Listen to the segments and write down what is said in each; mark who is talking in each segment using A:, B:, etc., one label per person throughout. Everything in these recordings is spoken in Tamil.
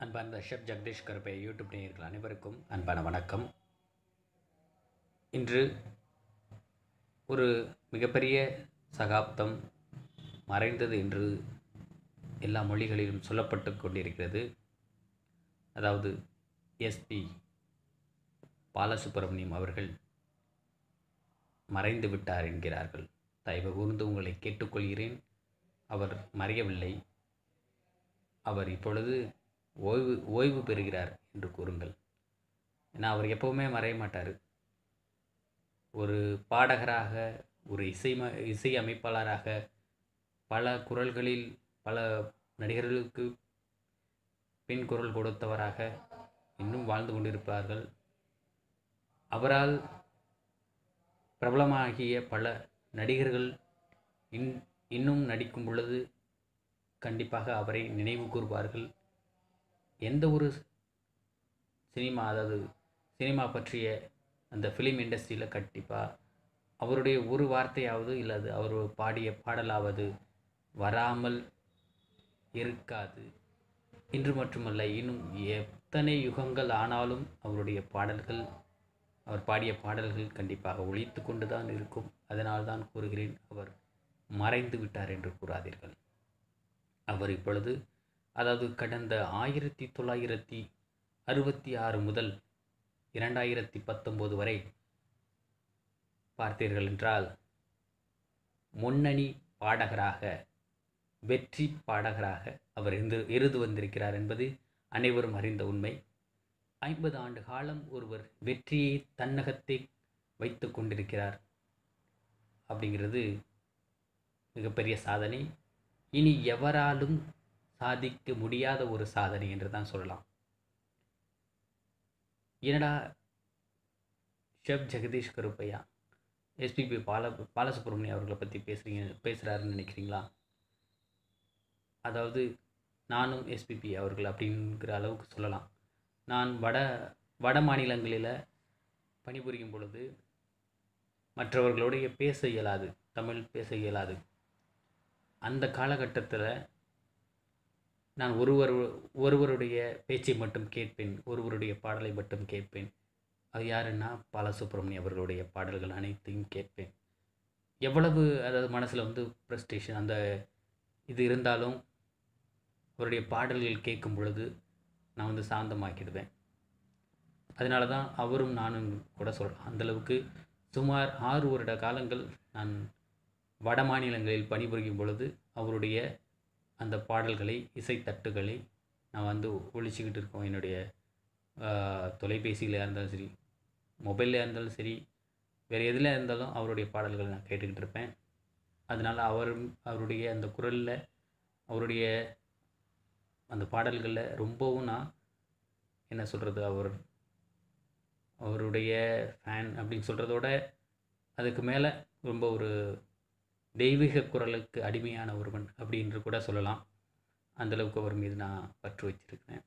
A: அன்பார்ந்த ஷெஃப் ஜெகதீஷ் கருப்பை யூடியூப் நேயர்கள் அனைவருக்கும் அன்பான வணக்கம் இன்று ஒரு மிகப்பெரிய சகாப்தம் மறைந்தது என்று எல்லா மொழிகளிலும் சொல்லப்பட்டு கொண்டிருக்கிறது அதாவது எஸ்பி பாலசுப்ரமணியம் அவர்கள் மறைந்து விட்டார் என்கிறார்கள் தயவு கூர்ந்து உங்களை கேட்டுக்கொள்கிறேன் அவர் மறையவில்லை அவர் இப்பொழுது ஓய்வு ஓய்வு பெறுகிறார் என்று கூறுங்கள் ஏன்னா அவர் எப்போவுமே மறைய மாட்டார் ஒரு பாடகராக ஒரு இசை இசை அமைப்பாளராக பல குரல்களில் பல நடிகர்களுக்கு பெண் குரல் கொடுத்தவராக இன்னும் வாழ்ந்து கொண்டிருப்பார்கள் அவரால் பிரபலமாகிய பல நடிகர்கள் இன் இன்னும் நடிக்கும் பொழுது கண்டிப்பாக அவரை நினைவு கூறுவார்கள் எந்த ஒரு சினிமா அதாவது சினிமா பற்றிய அந்த ஃபிலிம் இண்டஸ்ட்ரியில் கண்டிப்பாக அவருடைய ஒரு வார்த்தையாவது இல்லை அது அவர் பாடிய பாடலாவது வராமல் இருக்காது இன்று மட்டுமல்ல இன்னும் எத்தனை யுகங்கள் ஆனாலும் அவருடைய பாடல்கள் அவர் பாடிய பாடல்கள் கண்டிப்பாக ஒழித்து கொண்டு தான் இருக்கும் அதனால் தான் கூறுகிறேன் அவர் மறைந்து விட்டார் என்று கூறாதீர்கள் அவர் இப்பொழுது அதாவது கடந்த ஆயிரத்தி தொள்ளாயிரத்தி அறுபத்தி ஆறு முதல் இரண்டாயிரத்தி பத்தொம்போது வரை பார்த்தீர்கள் என்றால் முன்னணி பாடகராக வெற்றி பாடகராக அவர் இருந்து இருந்து வந்திருக்கிறார் என்பது அனைவரும் அறிந்த உண்மை ஐம்பது ஆண்டு காலம் ஒருவர் வெற்றியை தன்னகத்தை வைத்து கொண்டிருக்கிறார் அப்படிங்கிறது மிகப்பெரிய சாதனை இனி எவராலும் சாதிக்க முடியாத ஒரு சாதனை என்று தான் சொல்லலாம் என்னடா ஷெஃப் ஜெகதீஷ் கருப்பையா எஸ்பிபி பால பாலசுப்ரமணியம் அவர்களை பற்றி பேசுகிறீங்க பேசுகிறாருன்னு நினைக்கிறீங்களா அதாவது நானும் எஸ்பிபி அவர்கள் அப்படிங்கிற அளவுக்கு சொல்லலாம் நான் வட வட மாநிலங்களில் பணிபுரியும் பொழுது மற்றவர்களுடைய பேச இயலாது தமிழ் பேச இயலாது அந்த காலகட்டத்தில் நான் ஒருவர் ஒருவருடைய பேச்சை மட்டும் கேட்பேன் ஒருவருடைய பாடலை மட்டும் கேட்பேன் அது யாருன்னா பாலசுப்ரமணியம் அவர்களுடைய பாடல்கள் அனைத்தையும் கேட்பேன் எவ்வளவு அதாவது மனசில் வந்து ப்ரெஸ்டேஷன் அந்த இது இருந்தாலும் அவருடைய பாடல்கள் கேட்கும் பொழுது நான் வந்து சாந்தமாக்கிடுவேன் அதனால தான் அவரும் நானும் கூட சொல்கிறேன் அந்தளவுக்கு சுமார் ஆறு வருட காலங்கள் நான் வட மாநிலங்களில் பணிபுரியும் பொழுது அவருடைய அந்த பாடல்களை இசைத்தட்டுகளை நான் வந்து ஒழிச்சிக்கிட்டு இருக்கோம் என்னுடைய தொலைபேசியில் இருந்தாலும் சரி மொபைலில் இருந்தாலும் சரி வேறு எதில் இருந்தாலும் அவருடைய பாடல்களை நான் கேட்டுக்கிட்டு இருப்பேன் அதனால் அவரும் அவருடைய அந்த குரலில் அவருடைய அந்த பாடல்களில் ரொம்பவும் நான் என்ன சொல்கிறது அவர் அவருடைய ஃபேன் அப்படின்னு சொல்கிறதோட அதுக்கு மேலே ரொம்ப ஒரு தெய்வீக குரலுக்கு அடிமையான ஒருவன் அப்படின்னு கூட சொல்லலாம் அந்தளவுக்கு அவர் மீது நான் பற்று வச்சிருக்கிறேன்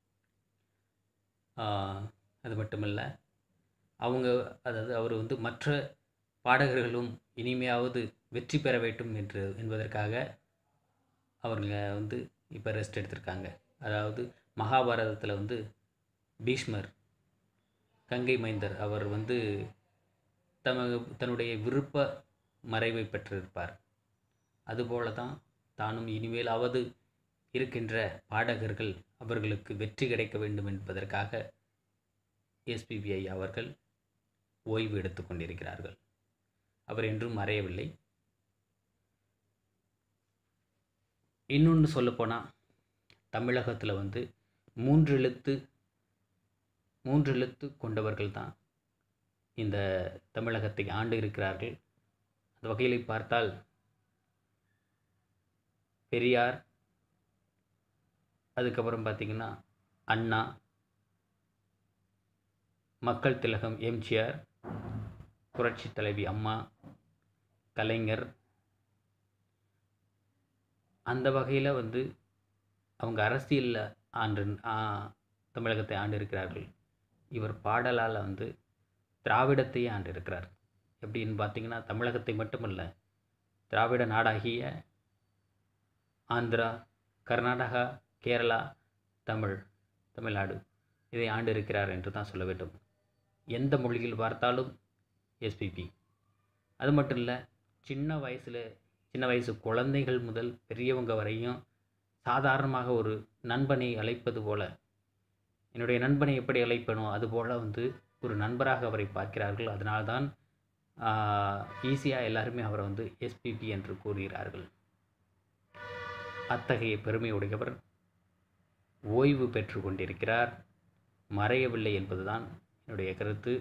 A: அது மட்டுமல்ல அவங்க அதாவது அவர் வந்து மற்ற பாடகர்களும் இனிமையாவது வெற்றி பெற வேண்டும் என்று என்பதற்காக அவருங்க வந்து இப்போ ரெஸ்ட் எடுத்திருக்காங்க அதாவது மகாபாரதத்தில் வந்து பீஷ்மர் கங்கை மைந்தர் அவர் வந்து தம தன்னுடைய விருப்ப மறைவை பெற்றிருப்பார் அதுபோல தான் தானும் இனிமேலாவது இருக்கின்ற பாடகர்கள் அவர்களுக்கு வெற்றி கிடைக்க வேண்டும் என்பதற்காக எஸ்பிபிஐ அவர்கள் ஓய்வு எடுத்து கொண்டிருக்கிறார்கள் அவர் என்றும் மறையவில்லை இன்னொன்று சொல்லப்போனால் தமிழகத்தில் வந்து மூன்று எழுத்து மூன்று எழுத்து கொண்டவர்கள் தான் இந்த தமிழகத்தை ஆண்டு இருக்கிறார்கள் அந்த வகையில் பார்த்தால் பெரியார் அதுக்கப்புறம் பார்த்திங்கன்னா அண்ணா மக்கள் திலகம் எம்ஜிஆர் புரட்சி தலைவி அம்மா கலைஞர் அந்த வகையில் வந்து அவங்க அரசியலில் ஆண்டு தமிழகத்தை ஆண்டு இருக்கிறார்கள் இவர் பாடலால் வந்து திராவிடத்தையே ஆண்டு இருக்கிறார் எப்படின்னு பார்த்தீங்கன்னா தமிழகத்தை மட்டுமல்ல திராவிட நாடாகிய ஆந்திரா கர்நாடகா கேரளா தமிழ் தமிழ்நாடு இதை ஆண்டிருக்கிறார் என்று தான் சொல்ல வேண்டும் எந்த மொழியில் பார்த்தாலும் எஸ்பிபி அது மட்டும் இல்லை சின்ன வயசில் சின்ன வயசு குழந்தைகள் முதல் பெரியவங்க வரையும் சாதாரணமாக ஒரு நண்பனை அழைப்பது போல என்னுடைய நண்பனை எப்படி அழைப்பனோ அதுபோல் வந்து ஒரு நண்பராக அவரை பார்க்கிறார்கள் அதனால்தான் ஈஸியாக எல்லாருமே அவரை வந்து எஸ்பிபி என்று கூறுகிறார்கள் அத்தகைய பெருமையுடையவர் ஓய்வு பெற்று கொண்டிருக்கிறார் மறையவில்லை என்பதுதான் என்னுடைய கருத்து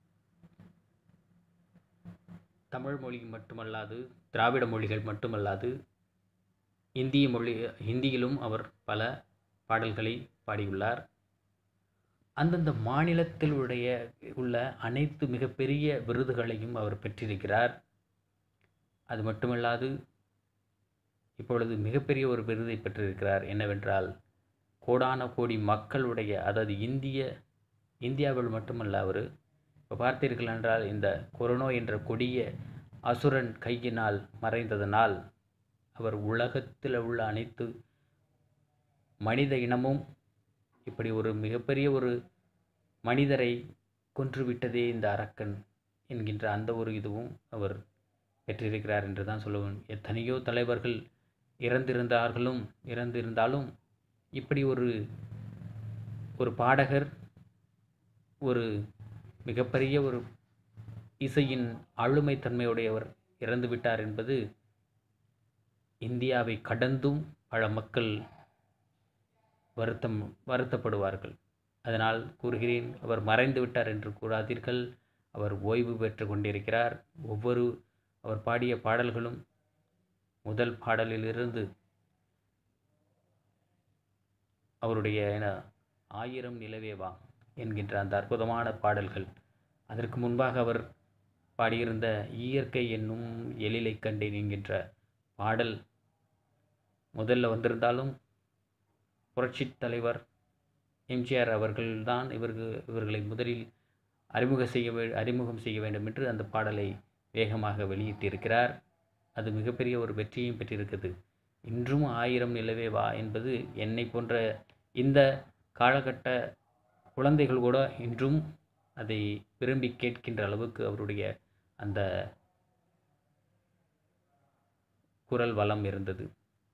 A: தமிழ் மொழி மட்டுமல்லாது திராவிட மொழிகள் மட்டுமல்லாது இந்திய மொழி ஹிந்தியிலும் அவர் பல பாடல்களை பாடியுள்ளார் அந்தந்த மாநிலத்தில் உடைய உள்ள அனைத்து மிகப்பெரிய விருதுகளையும் அவர் பெற்றிருக்கிறார் அது மட்டுமல்லாது இப்பொழுது மிகப்பெரிய ஒரு விருதை பெற்றிருக்கிறார் என்னவென்றால் கோடான கோடி மக்களுடைய அதாவது இந்திய இந்தியாவில் மட்டுமல்ல அவர் இப்போ பார்த்தீர்கள் என்றால் இந்த கொரோனா என்ற கொடிய அசுரன் கையினால் மறைந்ததனால் அவர் உலகத்தில் உள்ள அனைத்து மனித இனமும் இப்படி ஒரு மிகப்பெரிய ஒரு மனிதரை கொன்றுவிட்டதே இந்த அரக்கன் என்கின்ற அந்த ஒரு இதுவும் அவர் பெற்றிருக்கிறார் என்று தான் சொல்லுவேன் எத்தனையோ தலைவர்கள் இறந்திருந்தார்களும் இறந்திருந்தாலும் இப்படி ஒரு ஒரு பாடகர் ஒரு மிகப்பெரிய ஒரு இசையின் ஆளுமைத்தன்மையுடையவர் இறந்துவிட்டார் என்பது இந்தியாவை கடந்தும் பல மக்கள் வருத்தம் வருத்தப்படுவார்கள் அதனால் கூறுகிறேன் அவர் மறைந்து விட்டார் என்று கூறாதீர்கள் அவர் ஓய்வு பெற்று கொண்டிருக்கிறார் ஒவ்வொரு அவர் பாடிய பாடல்களும் முதல் பாடலிலிருந்து அவருடைய என ஆயிரம் நிலவேவா என்கின்ற அந்த அற்புதமான பாடல்கள் அதற்கு முன்பாக அவர் பாடியிருந்த இயற்கை என்னும் எழிலை கண்டேன் என்கின்ற பாடல் முதல்ல வந்திருந்தாலும் புரட்சித் தலைவர் எம்ஜிஆர் அவர்கள்தான் இவர்கள் இவர்களை முதலில் அறிமுக செய்ய வே அறிமுகம் செய்ய வேண்டும் என்று அந்த பாடலை வேகமாக வெளியிட்டிருக்கிறார் அது மிகப்பெரிய ஒரு வெற்றியும் பெற்றிருக்கிறது இன்றும் ஆயிரம் நிலவே வா என்பது என்னை போன்ற இந்த காலகட்ட குழந்தைகள் கூட இன்றும் அதை விரும்பி கேட்கின்ற அளவுக்கு அவருடைய அந்த குரல் வளம் இருந்தது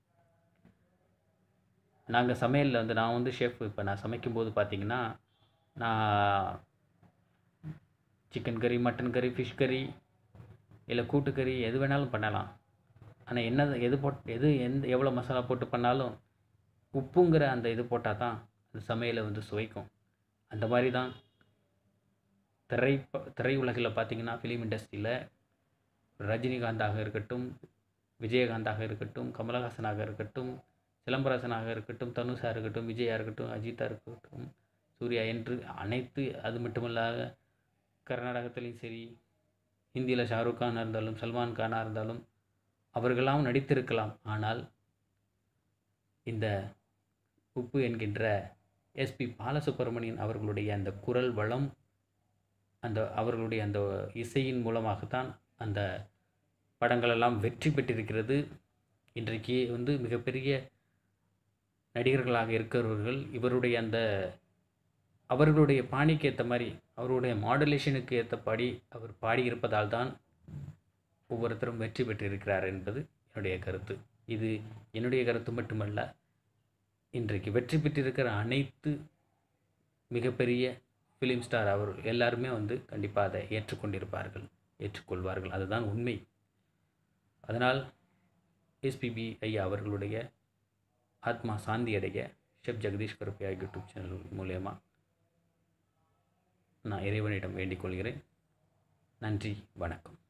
A: நாங்கள் சமையலில் வந்து நான் வந்து ஷெஃப் இப்போ நான் சமைக்கும்போது பார்த்தீங்கன்னா நான் சிக்கன் கறி மட்டன் கறி ஃபிஷ் கறி இல்லை கூட்டுக்கறி எது வேணாலும் பண்ணலாம் ஆனால் என்ன எது போட் எது எந்த எவ்வளோ மசாலா போட்டு பண்ணாலும் உப்புங்கிற அந்த இது போட்டால் தான் அந்த சமையலை வந்து சுவைக்கும் அந்த மாதிரி தான் திரை திரையுலகில் பார்த்தீங்கன்னா ஃபிலிம் இண்டஸ்ட்ரியில் ரஜினிகாந்தாக இருக்கட்டும் விஜயகாந்தாக இருக்கட்டும் கமலஹாசனாக இருக்கட்டும் சிலம்பரசனாக இருக்கட்டும் தனுஷாக இருக்கட்டும் விஜயா இருக்கட்டும் அஜித்தா இருக்கட்டும் சூர்யா என்று அனைத்து அது மட்டுமல்லாத கர்நாடகத்திலையும் சரி ஹிந்தியில் ஷாருக் கானாக இருந்தாலும் சல்மான் கானாக இருந்தாலும் அவர்களெல்லாம் நடித்திருக்கலாம் ஆனால் இந்த உப்பு என்கின்ற எஸ்பி பாலசுப்ரமணியன் அவர்களுடைய அந்த குரல் வளம் அந்த அவர்களுடைய அந்த இசையின் மூலமாகத்தான் அந்த படங்களெல்லாம் வெற்றி பெற்றிருக்கிறது இன்றைக்கு வந்து மிகப்பெரிய நடிகர்களாக இருக்கிறவர்கள் இவருடைய அந்த அவர்களுடைய பாணிக்கு ஏற்ற மாதிரி அவருடைய மாடுலேஷனுக்கு ஏற்றபடி அவர் பாடியிருப்பதால் தான் ஒவ்வொருத்தரும் வெற்றி பெற்றிருக்கிறார் என்பது என்னுடைய கருத்து இது என்னுடைய கருத்து மட்டுமல்ல இன்றைக்கு வெற்றி பெற்றிருக்கிற அனைத்து மிகப்பெரிய ஃபிலிம் ஸ்டார் அவர் எல்லாருமே வந்து கண்டிப்பாக அதை ஏற்றுக்கொண்டிருப்பார்கள் ஏற்றுக்கொள்வார்கள் அதுதான் உண்மை அதனால் எஸ்பிபி ஐயா அவர்களுடைய ஆத்மா சாந்தி அடைய chef Jagadish Karuppaiah YouTube channel மூலயமா நான் இறைவனிடம் வேண்டிக் கொள்கிறேன் நன்றி வணக்கம்